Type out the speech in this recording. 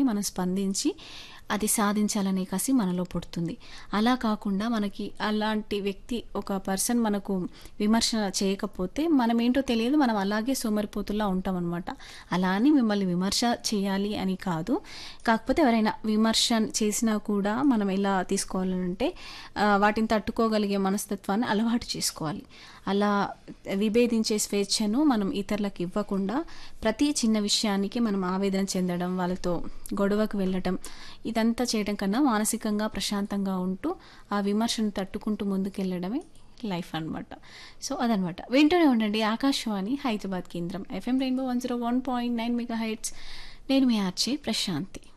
మనం స్పందించి అది సాధించాలనే కసి మనలో పుడుతుంది అలా కాకుండా మనకి అలాంటి వ్యక్తి ఒక పర్సన్ మనకు విమర్శ చేయకపోతే మనం ఏంటో తెలియదు మనం అలాగే సోమరిపోతుల్లా ఉంటాం అనమాట అలా అని మిమ్మల్ని విమర్శ చేయాలి అని కాదు కాకపోతే ఎవరైనా విమర్శ చేసినా కూడా మనం ఎలా తీసుకోవాలంటే ఆ, వాటిని తట్టుకోగలిగే మనస్తత్వాన్ని అలవాటు చేసుకోవాలి అలా విభేదించే స్వేచ్ఛను మనం ఇతరులకు ఇవ్వకుండా ప్రతి చిన్న విషయానికి మనం ఆవేదన చెందడం వాళ్ళతో గొడవకు వెళ్ళటం ఇదంతా చేయడం కన్నా మానసికంగా ప్రశాంతంగా ఉంటూ ఆ విమర్శను తట్టుకుంటూ ముందుకెళ్ళడమే లైఫ్ అనమాట సో అదనమాట వింటూనే ఉండండి ఆకాశవాణి హైదరాబాద్ కేంద్రం FM rainbow one zero one point nine megahertz నేను మీ ఆర్చే ప్రశాంతి